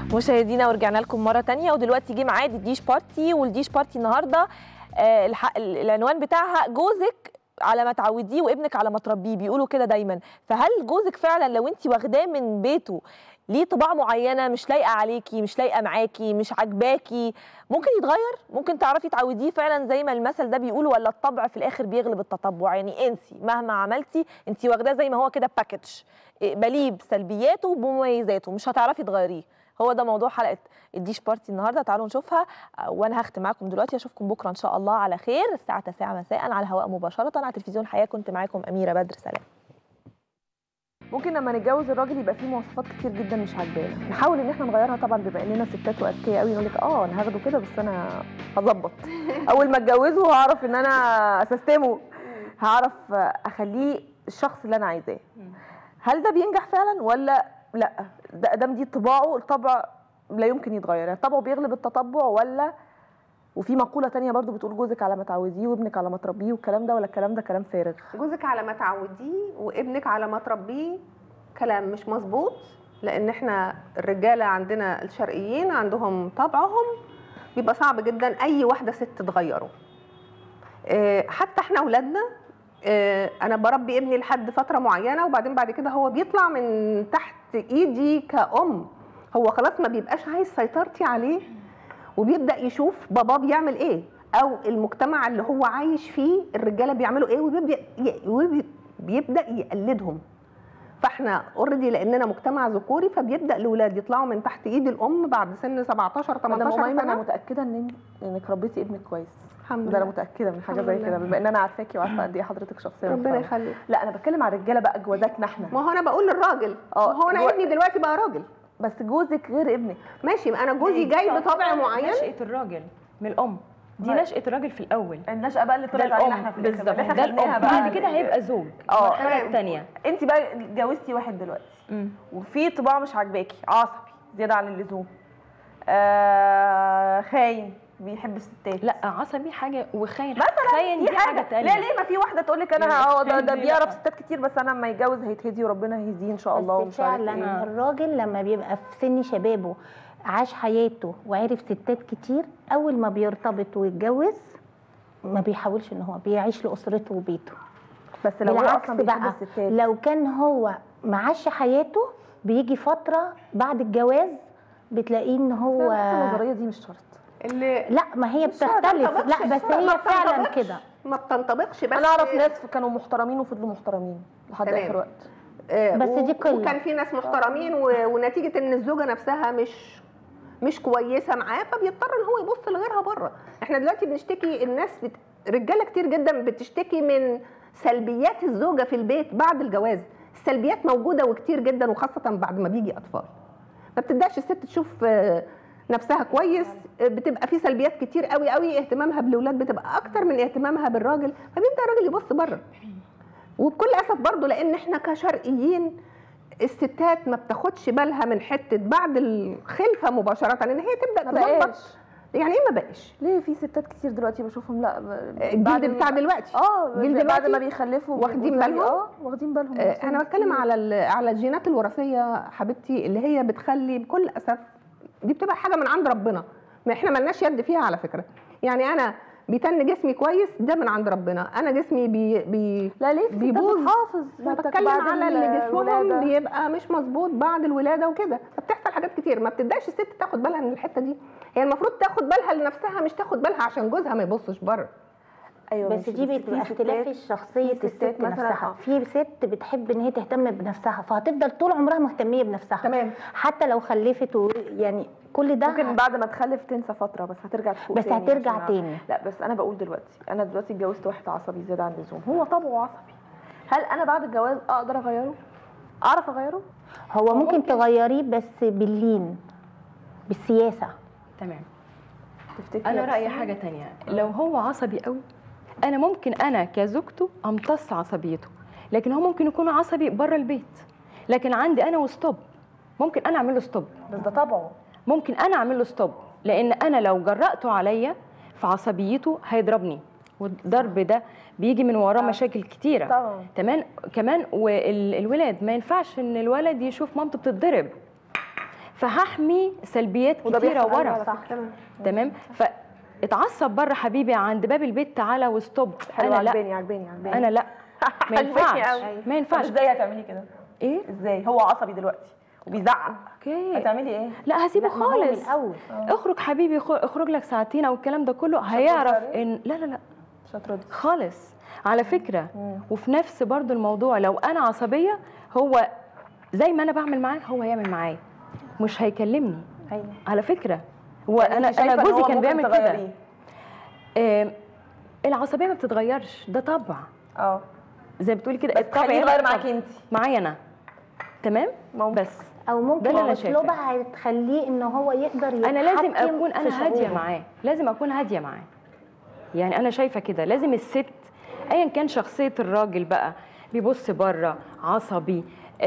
مشاهدينا ورجعنا لكم مره تانية ودلوقتي جه ميعاد الديش بارتي والديش بارتي النهارده آه، الح- العنوان بتاعها جوزك على ما تعوديه وابنك على ما تربيه بيقولوا كده دايما فهل جوزك فعلا لو انت واخداه من بيته ليه طباع معينه مش لايقه عليكي مش لايقه معاكي مش عاجباكي ممكن يتغير ممكن تعرفي تعوديه فعلا زي ما المثل ده بيقول ولا الطبع في الاخر بيغلب التطبع يعني انسي مهما عملتي انت واخداه زي ما هو كده باكج اقبليه بسلبياته وبمميزاته مش هتعرفي تغيريه هو ده موضوع حلقه الديش بارتي النهارده تعالوا نشوفها آه، وانا هختم معاكم دلوقتي اشوفكم بكره ان شاء الله على خير الساعه 9 مساء على الهواء مباشره على تلفزيون حياه كنت معاكم اميره بدر سلام ممكن لما نتجوز الراجل يبقى فيه مواصفات كتير جدا مش عاجبانا نحاول ان احنا نغيرها طبعا بما اننا ستات واذكياء قوي نقول لك اه انا هاخده كده بس انا هظبط اول ما اتجوزه هعرف ان انا اسستمه هعرف اخليه الشخص اللي انا عايزاه هل ده بينجح فعلا ولا لا ده دام دي طباعه الطبع لا يمكن يتغير يعني طبعه بيغلب التطبع ولا وفي مقوله تانية برضو بتقول جوزك على ما تعوديه وابنك على ما تربيه والكلام ده ولا الكلام ده كلام فارغ جوزك على ما تعوديه وابنك على ما تربيه كلام مش مظبوط لان احنا الرجاله عندنا الشرقيين عندهم طبعهم بيبقى صعب جدا اي واحده ست تغيره آه، حتى احنا اولادنا آه، انا بربي ابني لحد فتره معينه وبعدين بعد كده هو بيطلع من تحت ايدي كأم هو خلاص ما بيبقاش عايز سيطرتي عليه وبيبدا يشوف باباه بيعمل ايه او المجتمع اللي هو عايش فيه الرجاله بيعملوا ايه وبيبدا ي- وبي- بيبدا يقلدهم فاحنا اوريدي لاننا مجتمع ذكوري فبيبدا الاولاد يطلعوا من تحت ايد الام بعد سن 17 مدام 18 أميمة انا سنه متاكده ان انك ربيتي ابنك كويس الحمد ده انا لله متاكده من حاجه الحمد زي كده لله. بما ان انا عارفاكي وعارفه قد ايه حضرتك شخصيه ربنا محترمة. يخليك لا انا بتكلم على الرجاله بقى جوازاتنا احنا ما هو انا بقول للراجل اه، ما هو انا جو- ابني دلوقتي بقى راجل بس جوزك غير ابنك ماشي ما انا جوزي جاي بطبع معين نشأة الراجل من الأم دي ما- نشأة الراجل في الأول النشأة بقى اللي ده طلعت علينا الأم احنا في الآخر، بالظبط اللي احنا ده خدناها الأم بقى بعد كده هيبقى زوج اه. المرحلة تمام. الثانية انت بقى اتجوزتي واحد دلوقتي وفي طباع مش عاجباكي عصبي زياده عن اللزوم آه خاين بيحب الستات لا عصبي حاجة وخاين مثلا خاين دي دي حاجة حاجه تانية لا ليه ما في واحده تقول لك انا لا، اه ده, الخاين ده دي بيعرف لا. ستات كتير بس انا لما يتجوز هيتهدي وربنا يهديه ان شاء الله بس ومش عارف فعلا ايه الراجل لما بيبقى في سن شبابه عاش حياته وعرف ستات كتير اول ما بيرتبط ويتجوز ما بيحاولش ان هو بيعيش لاسرته وبيته بس لو هو بالعكس اصلا بيحب بقى الستات لو كان هو معاش حياته بيجي فتره بعد الجواز بتلاقيه ان هو لا، بس النظريه دي مش شرط اللي لا ما هي مش شرط، بتختلف ما لا بس بتنطبقش- ما هي فعلا بتنطبقش. كده ما بتنطبقش بس انا اعرف ناس كانوا محترمين وفضلوا محترمين لحد تمام. اخر وقت آه، بس و- دي قلة. وكان في ناس محترمين و- ونتيجه ان الزوجه نفسها مش مش كويسه معاه فبيضطر ان هو يبص لغيرها بره احنا دلوقتي بنشتكي الناس بت... رجاله كتير جدا بتشتكي من سلبيات الزوجه في البيت بعد الجواز السلبيات موجوده وكتير جدا وخاصه بعد ما بيجي اطفال ما بتبداش الست تشوف آه، نفسها كويس آه، بتبقى في سلبيات كتير قوي قوي اهتمامها بالاولاد بتبقى اكتر من اهتمامها بالراجل فبيبدا الراجل يبص بره وبكل اسف برضو لان احنا كشرقيين الستات ما بتاخدش بالها من حته بعد الخلفه مباشره ان هي تبدا ما تظبط بقاش يعني ايه ما بقاش ليه في ستات كتير دلوقتي بشوفهم لا ب- الجلد بتاع دلوقتي اه جيل بعد دلوقتي ما بيخلفوا واخدين بيبقوا زي- بالهم؟ اه واخدين بالهم آه، نفسهم انا بتكلم كتير. على ال- على الجينات الوراثيه حبيبتي اللي هي بتخلي بكل اسف دي بتبقى حاجه من عند ربنا ما احنا ملناش يد فيها على فكره يعني انا بيتن جسمي كويس ده من عند ربنا انا جسمي بي, بي لا ليه في ستات بيبوظ. بتحافظ انا ذاتك بتكلم بعد على اللي جسمهم الولادة. بيبقى مش مظبوط بعد الولاده وكده فبتحصل حاجات كتير ما بتبداش الست تاخد بالها من الحته دي هي المفروض تاخد بالها لنفسها مش تاخد بالها عشان جوزها ما يبصش بره ايوه بس ماشي، دي في بتبقى اختلاف ستات- الشخصية في ستات الست مثلا نفسها آه. في ست بتحب ان هي تهتم بنفسها فهتفضل طول عمرها مهتمية بنفسها تمام حتى لو خلفت و... يعني كل ده ممكن بعد ما تخلف تنسى فتره بس هترجع تفوق بس تاني هترجع عشان- تاني. لا بس انا بقول دلوقتي انا دلوقتي اتجوزت واحد عصبي زياده عن اللزوم هو طبعه عصبي هل انا بعد الجواز اقدر اغيره اعرف اغيره هو ممكن تغيريه بس باللين بالسياسة تمام تفتكري أنا يا رأيي بسام؟ حاجة تانية لو هو عصبي قوي أنا ممكن أنا كزوجته أمتص عصبيته لكن هو ممكن يكون عصبي بره البيت لكن عندي أنا وستوب ممكن أنا أعمل له ستوب بس ده طبعه ممكن انا اعمل له ستوب لان انا لو جرأته عليا في عصبيته هيضربني والضرب ده بيجي من وراه آه. مشاكل كتيره طبعا تمام كمان والولاد ما ينفعش ان الولد يشوف مامته بتتضرب فهحمي سلبيات وده كتيره بيحصل ورا على صح فكرة. تمام تمام فاتعصب بره حبيبي عند باب البيت تعالى وستوب حلوه انا لا عجباني عجباني عجباني انا لا ما عجباني ينفعش أوي. ما طب ينفعش ازاي هتعملي كده ايه ازاي هو عصبي دلوقتي وبيزعق اوكي هتعملي ايه لا هسيبه لا، ما هو من خالص الاول اخرج حبيبي خ- اخرج لك ساعتين او الكلام ده كله هيعرف عليه؟ ان لا لا لا مش هتردي خالص على فكره مم. وفي نفس برضو الموضوع لو انا عصبيه هو زي ما انا بعمل معاه هو هيعمل معايا مش هيكلمني ايوه على فكره هو يعني انا أنت شايفة انا إن جوزي هو كان ممكن بيعمل كده تغيريه؟ آم، العصبيه ما بتتغيرش ده طبع اه زي بتقولي كده بس الطبع خليه يغير يغير طبع. معاكي انت معايا انا تمام ممكن. بس او ده ممكن اللي أنا شايفاه. اسلوبها هتخليه ان هو يقدر يتحكم انا لازم في اكون انا هاديه شعوره. معاه لازم اكون هاديه معاه يعني انا شايفه كده لازم الست ايا كان شخصيه الراجل بقى بيبص بره عصبي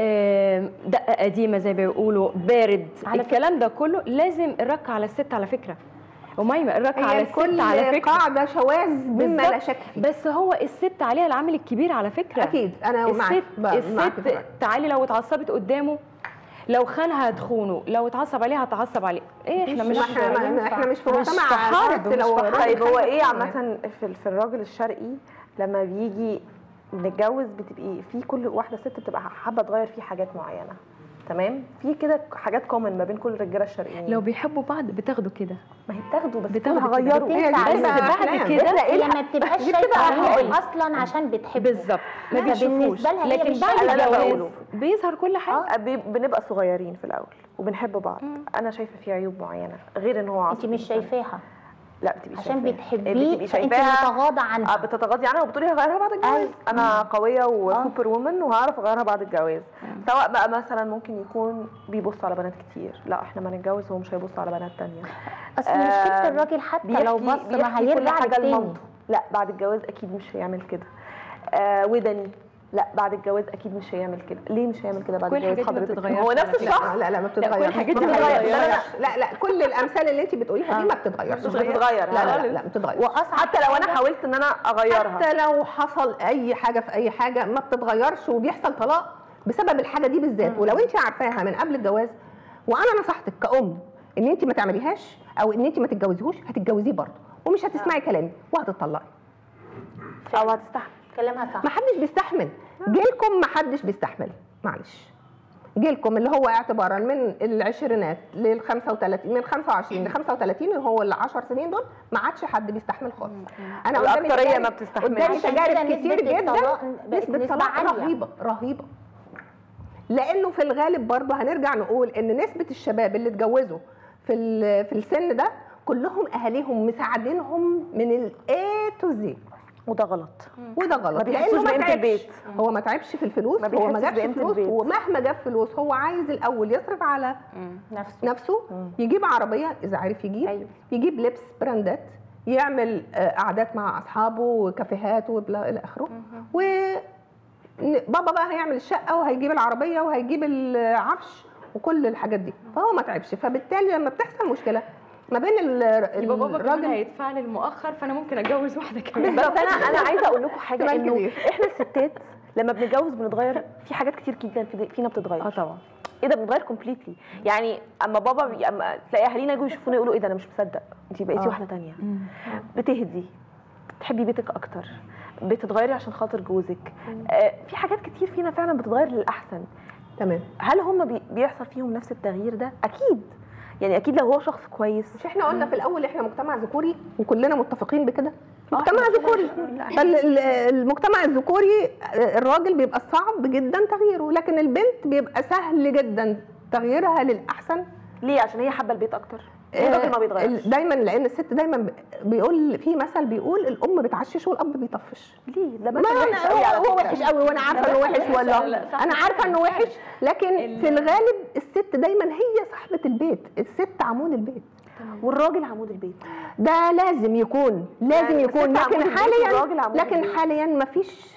آم، دقه قديمه زي ما بيقولوا بارد على الكلام ده كله لازم الرك على الست على فكره وميمه الرك على هي الست كل على فكره قاعده شواذ مما لا بالظبط. شك فيه بس هو الست عليها العامل الكبير على فكره اكيد انا معاك الست ب- معاك الست في الرأي. تعالي لو اتعصبت قدامه لو خانها هتخونه لو اتعصب عليها هتعصب عليه ايه احنا مش ما احنا ما احنا مش في مش مجتمع في حرب، حتى لو مش في حد طيب هو خانك ايه خانك. عامة في في الراجل الشرقي لما بيجي نتجوز بتبقي في كل واحدة ست بتبقى حابة تغير فيه حاجات معينة تمام في كده حاجات كومن ما بين كل الرجاله الشرقيين لو بيحبوا بعض بتاخدوا كده ما هي بتاخدوا بس بتاخدوا بتقول كده. هغيره هي دي بس بتبقى بعد أحلام. كده هي ما بتبقاش دي بتبقى شايفه أحلام. اصلا عشان بتحبه بالظبط ما لا، بيشوفوش بالنسبة لها هي لكن مش بعد اللي أنا الجواز بقوله. بيظهر كل حاجه بي- بنبقى صغيرين في الاول وبنحب بعض انا شايفه فيه عيوب معينه غير ان هو انت عصبي مش شايفاها لا بتبقي عشان شايفاها. بتحبيه بتبقي فانت شايفاها متغاضى اه عنها بتتغاضي عنها وبتقولي هغيرها بعد الجواز أيوة. انا قويه وسوبر وومن وهعرف اغيرها بعد الجواز سواء بقى مثلا ممكن يكون بيبص على بنات كتير لا احنا ما نتجوز هو مش هيبص على بنات تانية اصل آه، مشكله الراجل حتى لو بيحكي بص ما بيحكي كل هيرجع حاجه للتاني لمامته لا بعد الجواز اكيد مش هيعمل كده آه ودني لا بعد الجواز اكيد مش هيعمل كده ليه مش هيعمل كده بعد كل الجواز الحاجات دي ما حضرتك بتتغيرش هو على نفس فكرة. الشخص لا لا لا ما بتتغيرش الحاجات ما دي بتتغيرش. بتتغير. لا، لا، لا لا كل الامثال اللي انت بتقوليها دي ما بتتغيرش مش بتتغير لا لا خالص. لا, لا ما بتتغيرش واصعب حتى لو انا حاولت ان انا اغيرها حتى لو حصل اي حاجه في اي حاجه ما بتتغيرش وبيحصل طلاق بسبب الحاجه دي بالذات ولو انت عارفاها من قبل الجواز وانا نصحتك كأم ان انت ما تعمليهاش او ان انت ما تتجوزيهوش هتتجوزيه برضه ومش هتسمعي كلامي وهتطلقي او هتستحمل كلامها صح ما حدش بيستحمل جيلكم ما حدش بيستحمل معلش جيلكم اللي هو اعتبارا من العشرينات لل 35 من 25 ل 35 اللي هو ال 10 سنين دول ما عادش حد بيستحمل خالص انا قدامي الأكترية تجارب- ما بتستحملش. قدامي عشان تجارب كده كتير نسبة جدا الطلاق بقت نسبة نسبة طلاق عالية. رهيبة رهيبة لانه في الغالب برضه هنرجع نقول ان نسبة الشباب اللي اتجوزوا في ال- في السن ده كلهم اهاليهم مساعدينهم من الاي تو زي وده غلط وده غلط ما بيحسوش لأنه بقيمة تعبش. البيت. هو ما تعبش في الفلوس ما هو ما بيحسش جابش بقيمة فلوس البيت. ومهما جاب فلوس هو عايز الاول يصرف على نفسه نفسه يجيب عربيه اذا عارف يجيب أيوة. يجيب لبس براندات يعمل آه، قعدات مع اصحابه وكافيهات وبلا الى اخره و ن- بابا بقى هيعمل الشقه وهيجيب العربيه وهيجيب العفش وكل الحاجات دي فهو ما تعبش فبالتالي لما بتحصل مشكله ما بين ال- يبقى بابا كمان الراجل هيدفع لي المؤخر فانا ممكن اتجوز واحده كمان بس انا انا عايزه اقول لكم حاجه احتمال انه كبير. احنا الستات لما بنتجوز بنتغير في حاجات كتير جدا في- فينا بتتغير اه طبعا ايه ده بنتغير كومبليتلي يعني اما بابا بي... اما تلاقي اهالينا يجوا يشوفونا يقولوا ايه ده انا مش مصدق انت بقيتي آه. واحده تانية بتهدي تحبي بيتك اكتر بتتغيري عشان خاطر جوزك آه في حاجات كتير فينا فعلا بتتغير للاحسن تمام هل هم بي... بيحصل فيهم نفس التغيير ده اكيد يعني اكيد لو هو شخص كويس مش احنا قلنا في الاول احنا مجتمع ذكوري وكلنا متفقين بكده آه، مجتمع إحنا ذكوري فالمجتمع الذكوري آه، الراجل بيبقى صعب جدا تغييره لكن البنت بيبقى سهل جدا تغييرها للاحسن ليه عشان هي حابه البيت اكتر ليه الراجل ما بيتغيرش ال- دايما لان الست دايما ب- بيقول في مثل بيقول الام بتعشش والاب بيطفش ليه ده ما مثل وحش قوي على هو فكرة. وحش قوي وانا عارفه انه وحش لا، ولا لا، صح. انا عارفه انه وحش لكن ال- في الغالب الست دايما هي صاحبه البيت الست عمود البيت والراجل عمود البيت ده لازم يكون لازم يعني يكون الست عمود لكن البيت حاليا والراجل عمود لكن البيت. حاليا ما فيش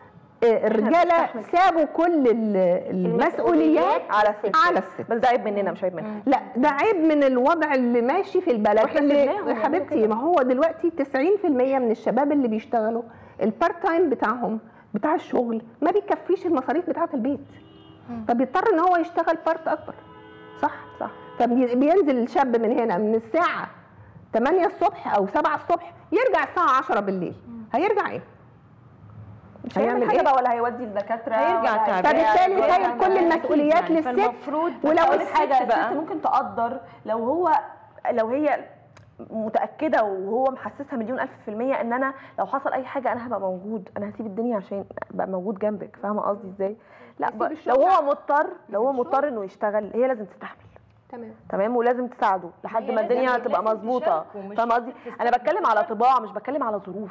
الرجاله سابوا كل ال- المسؤوليات على الست على الست بس ده عيب مننا مش عيب منها لا ده عيب من الوضع اللي ماشي في البلد وإحنا اللي سيبناهم يا يعملوا حبيبتي كده. ما هو دلوقتي 90% من الشباب اللي بيشتغلوا البارت تايم بتاعهم بتاع الشغل ما بيكفيش المصاريف بتاعه البيت فبيضطر ان هو يشتغل بارت اكبر صح صح فبينزل الشاب من هنا من الساعه 8 الصبح او 7 الصبح يرجع الساعه 10 بالليل هيرجع ايه مش هيعمل حاجه بقى ولا هيودي الدكاتره هيرجع ولا تعبان. فبالتالي هيرجع- سايب كل المسؤوليات يعني للست فالمفروض ولو اقول لك الست حاجه بقى- الست ممكن تقدر لو هو لو هي متاكده وهو محسسها مليون الف في الميه ان انا لو حصل اي حاجه انا هبقى موجود انا هسيب الدنيا عشان ابقى موجود جنبك فاهمه قصدي ازاي لا يسيب ب... الشغل لو هو عشان- مضطر لو هو يسيب الشغل. مضطر انه يشتغل هي لازم تستحمل تمام تمام ولازم تساعده لحد هي ما لازم- الدنيا تبقى لازم مظبوطه تشاركه، مش فاهمه قصدي انا بتكلم على طباع مش بتكلم على ظروف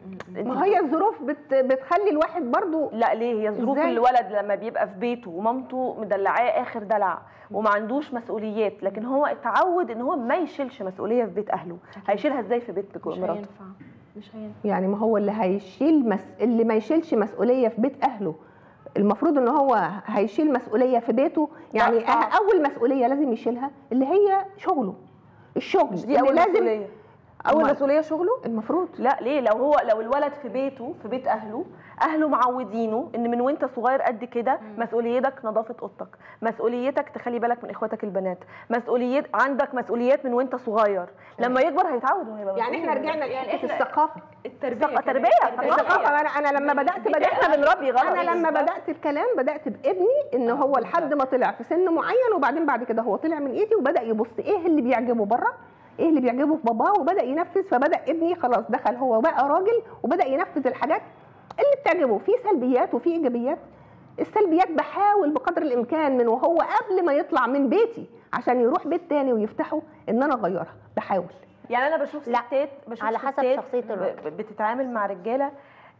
ما هي الظروف بت بتخلي الواحد برضو لا ليه هي ظروف إزاي؟ الولد لما بيبقى في بيته ومامته مدلعاه اخر دلع وما عندوش مسؤوليات لكن هو اتعود ان هو ما يشيلش مسؤوليه في بيت اهله هيشيلها ازاي في بيت مش مراته هينفع مش هينفع يعني ما هو اللي هيشيل مس... اللي ما يشيلش مسؤوليه في بيت اهله المفروض ان هو هيشيل مسؤوليه في بيته يعني لا، صعب. أه- اول مسؤوليه لازم يشيلها اللي هي شغله الشغل مش دي اول اللي لازم مسؤوليه اول أمال. مسؤوليه شغله المفروض لا ليه لو هو لو الولد في بيته في بيت اهله اهله معودينه ان من وانت صغير قد كده مسؤوليتك نظافه اوضتك مسؤوليتك تخلي بالك من اخواتك البنات مسؤوليات عندك مسؤوليات من وانت صغير لما يكبر هيتعود انه يبقى يعني احنا مسؤول. رجعنا لحته الثقافه التربيه ثقة- تربيه الثقافه انا انا لما بدات بدات احنا بنربي غلط انا لما بدات الكلام بدات بابني ان هو لحد ما طلع في سن معين وبعدين بعد كده هو طلع من ايدي وبدا يبص ايه اللي بيعجبه بره ايه اللي بيعجبه في باباه وبدا ينفذ فبدا ابني خلاص دخل هو بقى راجل وبدا ينفذ الحاجات اللي بتعجبه في سلبيات وفي ايجابيات السلبيات بحاول بقدر الامكان من وهو قبل ما يطلع من بيتي عشان يروح بيت تاني ويفتحه ان انا اغيرها بحاول يعني انا بشوف لا، ستات بشوف على حسب ستات شخصية ب- الراجل. ب- بتتعامل مع رجاله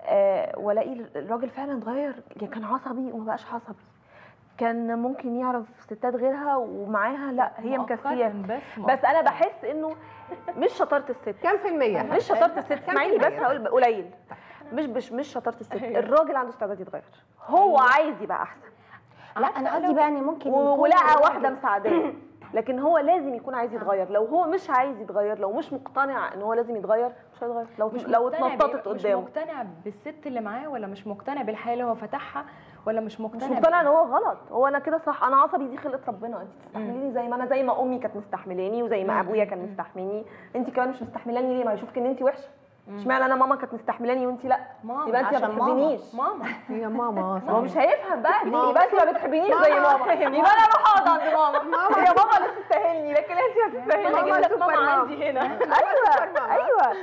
آه والاقي الراجل فعلا اتغير يعني كان عصبي وما بقاش عصبي كان ممكن يعرف ستات غيرها ومعاها لا هي مكفيه بس بس انا بحس انه مش شطاره الست كام في المية؟ مش شطاره الست كام اسمعيني في بس المية؟ هقول قليل مش مش مش شطاره الست الراجل عنده استعداد يتغير هو عايز يبقى احسن لا انا قصدي بقى ان ممكن و- يكون ولقى الراجل- واحده مساعداه لكن هو لازم يكون عايز يتغير لو هو مش عايز يتغير لو مش مقتنع ان هو لازم يتغير مش هيتغير لو مش لو مقتنع اتنططت بإيه؟ مش قدامه مقتنع بالست اللي معاه ولا مش مقتنع بالحياه اللي هو فتحها ولا مش مقتنع مش مقتنع ان هو غلط هو انا كده صح انا عصبي دي خلقه ربنا انت تستحمليني زي ما انا زي ما امي كانت مستحملاني وزي ما ابويا كان مستحملني انت كمان مش مستحملاني ليه ما يشوفك ان انت وحشه اشمعنى انا ماما كانت مستحملاني وانت لا ماما يبقى انت ما عشان ماما. بتحبينيش ماما يا ماما هو مش هيفهم بقى دي ماما. يبقى انت ما بتحبينيش زي ماما يبقى انا اروح اقعد عند ماما ماما. هي ماما اللي تستاهلني لكن انت هتستاهلي ماما انا جبت لك سوبر ماما ماما. عندي هنا ايوه ايوه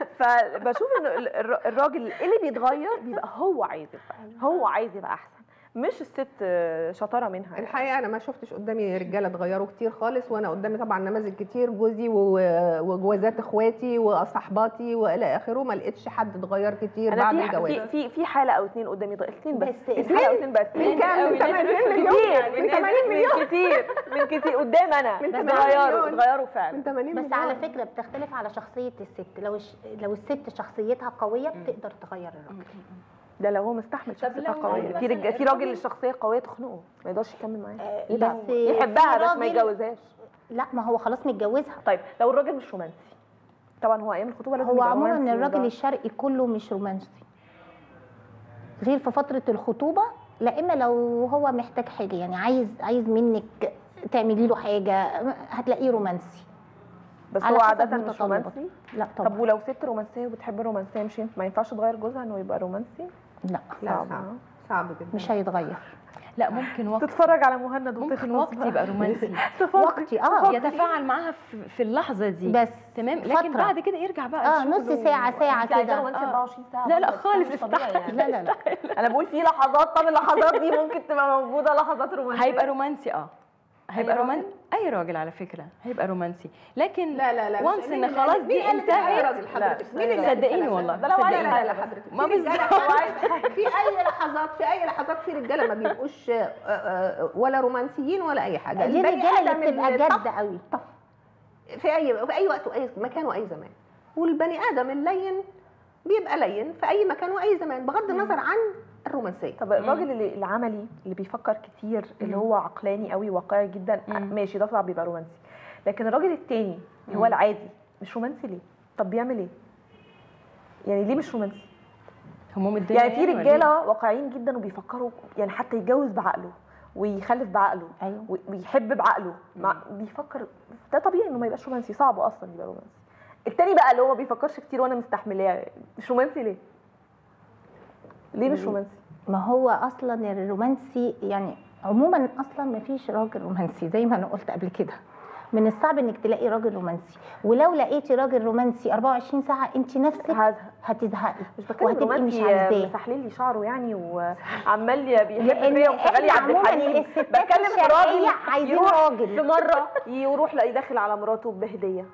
فبشوف ان ال- الر- الراجل اللي بيتغير بيبقى هو عايز يبقى هو عايز يبقى احسن مش الست شطاره منها يعني. الحقيقه انا ما شفتش قدامي رجاله اتغيروا كتير خالص وانا قدامي طبعا نماذج كتير جوزي و- وجوازات اخواتي وصحباتي والى اخره ما لقيتش حد اتغير كتير انا بعد في الجواز في في في حاله او اتنين قدامي اثنين بس بس في حاله او اتنين بس من كام؟ من 80 مليون كتير من 80 مليون من كتير من كتير قدام انا من بس 80 اتغيروا مليون. اتغيروا فعلا من 80 بس مليون. على فكره بتختلف على شخصيه الست لو الش... لو الست شخصيتها قويه بتقدر تغير الراجل ده لو هو مستحمل شخصيتها لو قويه مثلاً في رج... في راجل الراجل- الشخصيه قويه تخنقه ما يقدرش يكمل معاها آه، يتعب. بس يحبها في بس ما راجل- يتجوزهاش لا ما هو خلاص متجوزها طيب لو الراجل مش رومانسي طبعا هو ايام الخطوبه لازم هو يبقى عموما رومانسي الراجل وده- الشرقي كله مش رومانسي غير في فتره الخطوبه لا اما لو هو محتاج حاجه يعني عايز عايز منك تعملي له حاجه هتلاقيه رومانسي بس على هو حسب عاده مش متطلباته. رومانسي لا طب طبعا ولو ست رومانسيه وبتحب الرومانسيه مش ينفع- ما ينفعش تغير جوزها انه يبقى رومانسي لا لا صعب، صعب ها؟ صعب جدا مش هيتغير لا ممكن وقت تتفرج على مهند ممكن وتخلص وقت بقى. يبقى رومانسي وقتي اه يتفاعل معاها في, في اللحظه دي بس تمام لكن فترة. بعد كده يرجع بقى اه لشغله نص ساعه ساعه انت عايزاه كده رومانسي آه. 24 ساعه لا، لا، برضه، خالص مش طبيعي يعني. لا لا لا انا بقول في لحظات طب اللحظات دي ممكن تبقى موجوده لحظات رومانسيه هيبقى رومانسي اه هيبقى أي راجل؟ رومانسي اي راجل على فكره هيبقى رومانسي لكن لا لا لا مش- وانس مين ان اللي خلاص قال- دي مين قال إن أي انتهت راجل حضرتك؟ لا مين اللي قال صدقيني الكلام ده؟ والله ده لو عايز صدقيني. حاجة. لا لا حضرتك ما في رجالة بالظبط. في- في اي لحظات في اي لحظات في رجاله ما بيبقوش آه، آه، ولا رومانسيين ولا اي حاجه دي البني الرجاله اللي آدم بتبقى الطف- جد قوي في اي في اي وقت واي مكان واي زمان والبني ادم اللين بيبقى لين في اي مكان واي زمان بغض النظر عن الرومانسيه طب الراجل اللي العملي اللي بيفكر كتير اللي هو عقلاني قوي واقعي جدا مم. ماشي ده صعب يبقى رومانسي لكن الراجل التاني اللي هو العادي مش رومانسي ليه طب بيعمل ايه يعني ليه مش رومانسي هموم الدنيا يعني في ولا إيه؟ رجاله واقعيين جدا وبيفكروا يعني حتى يتجوز بعقله ويخلف بعقله ايوه و- ويحب بعقله مع بيفكر ده طبيعي انه ما يبقاش رومانسي صعب اصلا يبقى رومانسي التاني بقى اللي هو ما بيفكرش كتير وانا مستحملاه مش رومانسي ليه ليه مش رومانسي ما هو اصلا الرومانسي يعني عموما اصلا ما فيش راجل رومانسي زي ما انا قلت قبل كده من الصعب انك تلاقي راجل رومانسي ولو لقيتي راجل رومانسي 24 ساعه انت نفسك هزهق هتزهقي مش بتكلم وهتبقي مش رومانسي عايزاه مسحلي لي شعره يعني وعمال بيحب لان فيا وشغال احنا عبد عموما الحليم الستات بتكلم في الشرقيه راجل عايزين يروح راجل في مره يروح لا داخل على مراته بهديه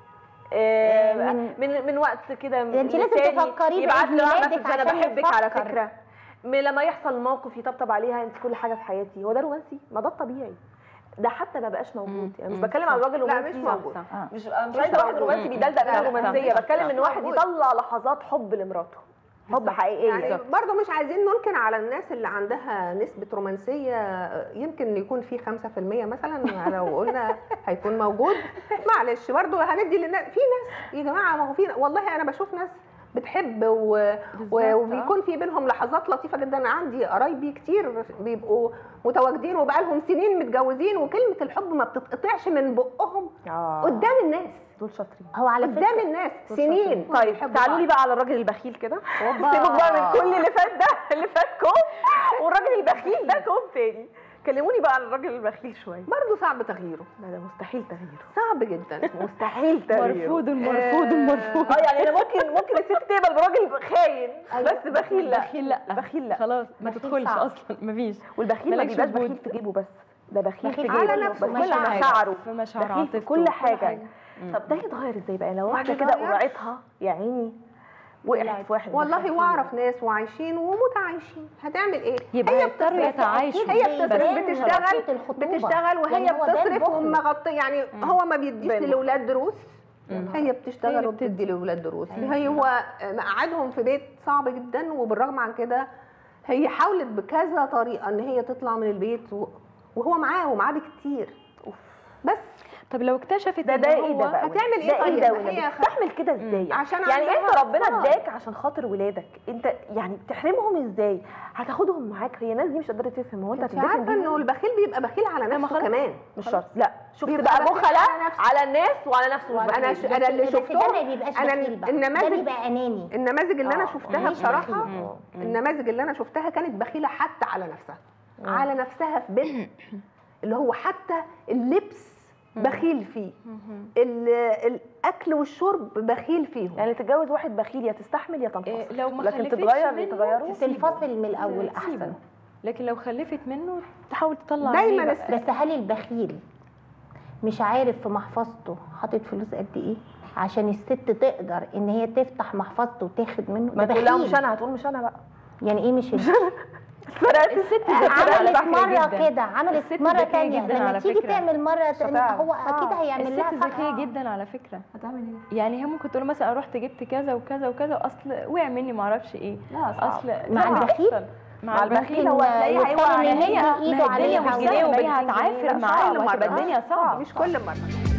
آه، من- من من وقت كده انت لازم للتاني تفكري يبعت بعيد لي واحد ميلادك مسج انا عشان بحبك على يفكر. فكره م- لما يحصل موقف يطبطب عليها انت كل حاجه في حياتي هو ده رومانسي ما ده الطبيعي ده حتى ما بقاش موجود يعني مش مم. بتكلم على الراجل لا، رومانسي مش موجود. صح. آه. مش انا مش مش عايزه واحد موجود. رومانسي مم. بيدلدق لا، فيها لا، رومانسيه صح. بتكلم ان مش واحد موجود. يطلع لحظات حب لمراته حب حقيقيه يعني برضه مش عايزين ننكر على الناس اللي عندها نسبة رومانسية يمكن يكون في 5% مثلا لو قلنا هيكون موجود معلش برضه هندي للناس في ناس يا جماعة ما هو في والله أنا بشوف ناس بتحب و... و... بالظبط، وبيكون في بينهم لحظات لطيفة جدا أنا عندي قرايبي كتير بيبقوا متواجدين وبقالهم سنين متجوزين وكلمة الحب ما بتتقطعش من بقهم قدام الناس دول شاطرين هو على قدام فكره الناس سنين طيب بيحبوا تعالوا بعض. لي بقى على الراجل البخيل كده أوبا. سيبك بقى من كل اللي فات ده اللي فات كوم والراجل البخيل ده كوم تاني كلموني بقى عن الراجل البخيل شويه برضه صعب تغييره لا ده مستحيل تغييره صعب جدا مستحيل تغييره مرفوض مرفوض مرفوض اه يعني انا ممكن ممكن الست تقبل براجل خاين بس بخيل لا بخيل لا بخيل لا خلاص ما بخيل تدخلش صعب. اصلا مفيش والبخيل ما مالكش بيبقاش وجود. بخيل في جيبه بس ده بخيل في بخيل جيبه على نفسه، بخيل كل في حاجة. مشاعره في مشاعر بخيل في عاطفته كل وكل حاجه مم. طب ده يتغير ازاي بقى لو ما واحده كده بيتغيرش. قرعتها يا عيني وقعت في واحد بخيل والله فيها. واعرف ناس وعايشين ومتعايشين هتعمل ايه يبقى هي يضطروا بتصرف. يتعايشوا هي زي بتصرف بين بتشتغل ربطة الخطوبة. بتشتغل وهي يعني هو ده بتصرف البخل. ومغطي يعني هو ما بيديش بين. للاولاد دروس مم. هي هي بتشتغل اللي وبتدي للاولاد دروس أيوة. هي هو مقعدهم في بيت صعب جدا وبالرغم عن كده هي حاولت بكذا طريقه ان هي تطلع من البيت و- وهو معاه ومعاه بكتير بس طب لو اكتشفت ده إن ده ايه هو- ده بقى هتعمل إيه ده طيب؟ ده ما ولا هي بتستحمل كده ازاي عشان يعني عندها انت ربنا أطفال. اداك عشان خاطر ولادك انت يعني بتحرمهم ازاي هتاخدهم معاك هي الناس دي مش قادره تفهم هو انت انت هتدفن عارفه انه بيهم البخيل بيبقى بخيل على ما نفسه خلاص. كمان مش شرط لا شفت بيبقى بقى بخيل بخلة على نفسه. على الناس وعلى نفسه مش أنا بخيل. ش- أنا اللي بس- بس شفته ده ما بيبقاش أنا بخيل بقى ده النماذج- بيبقى اناني النماذج اللي انا آه. شفتها مش بصراحه بخيل. مم. مم. النماذج اللي انا شفتها كانت بخيله حتى على نفسها على نفسها في بيتها اللي هو حتى اللبس بخيل فيه ال- الاكل والشرب بخيل فيهم يعني تتجوز واحد بخيل يا تستحمل يا تنفصل إيه، لو ما لكن خلفتش تتغير منه يتغيروا تنفصل من الاول تسيبه. احسن لكن لو خلفت منه تحاول تطلع دايماً عليه بقى. بس هل البخيل مش عارف في محفظته حاطط فلوس قد ايه عشان الست تقدر ان هي تفتح محفظته وتاخد منه ما ده تقول لها مش بخيل انا هتقول مش انا بقى يعني ايه مش انت فرقت الست عملت ذكية مره جداً. كده عملت الست مرة ذكية تانية جداً لما على تيجي فكرة. تعمل مرة تانية هتعرف. هو اكيد هيعمل لها الست ذكيه صح. جدا على فكره هتعمل ايه؟ يعني هي ممكن تقول مثلا رحت جبت كذا وكذا وكذا اصل وقع مني ما اعرفش ايه لا اصل مع لا، البخيل؟ بيحصل. مع البخيل ممكن هو هتلاقيه يضطر هيوقع إن عليها يمد ما هي ايده الدنيا عليها مش و- جنيه وبالجنيه وهي هتعافر لا، مش معاه كل وهتبقى مرة. الدنيا صعبه مش كل مره